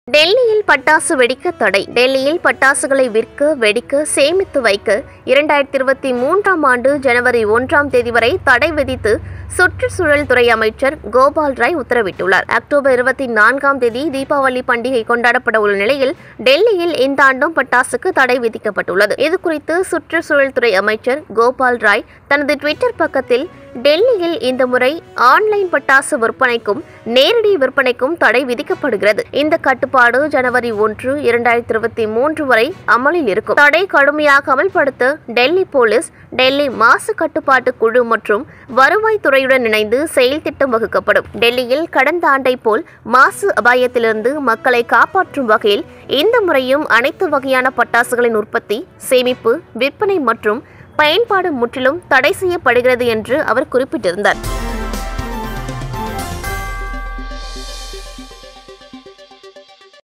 டெல்லியில் பட்டாசு வெடிக்க தடை டெல்லியில் பட்டாசுகளை விற்க வெடிக்க சேமித்து வைக்க இரண்டாயிரத்தி இருபத்தி மூன்றாம் ஆண்டு ஜனவரி ஒன்றாம் தேதி வரை தடை விதித்து சுற்றுச்சூழல் துறை அமைச்சர் கோபால் ராய் உத்தரவிட்டுள்ளார் அக்டோபர் இருபத்தி நான்காம் தேதி தீபாவளி பண்டிகை கொண்டாடப்பட உள்ள நிலையில் டெல்லியில் இந்த ஆண்டும் பட்டாசுக்கு தடை விதிக்கப்பட்டுள்ளது இதுகுறித்து சுற்றுச்சூழல் துறை அமைச்சர் கோபால் ராய் தனது ட்விட்டர் பக்கத்தில் டெல்லியில் இந்த முறை ஆன்லைன் பட்டாசு விற்பனைக்கும் நேரடி விற்பனைக்கும் தடை விதிக்கப்படுகிறது இந்த கட்டுப்பாடு ஜனவரி ஒன்று இரண்டாயிரத்தி இருபத்தி மூன்று வரை அமலில் இருக்கும் தடை கடுமையாக அமல்படுத்த டெல்லி போலீஸ் டெல்லி மாசு கட்டுப்பாட்டு குழு மற்றும் வருவாய் துறையுடன் இணைந்து செயல் திட்டம் வகுக்கப்படும் டெல்லியில் கடந்த ஆண்டை போல் மாசு அபாயத்திலிருந்து மக்களை காப்பாற்றும் வகையில் இந்த முறையும் அனைத்து வகையான பட்டாசுகளின் உற்பத்தி சேமிப்பு விற்பனை மற்றும் பயன்பாடு முற்றிலும் தடை செய்யப்படுகிறது என்று அவர் குறிப்பிட்டிருந்தார்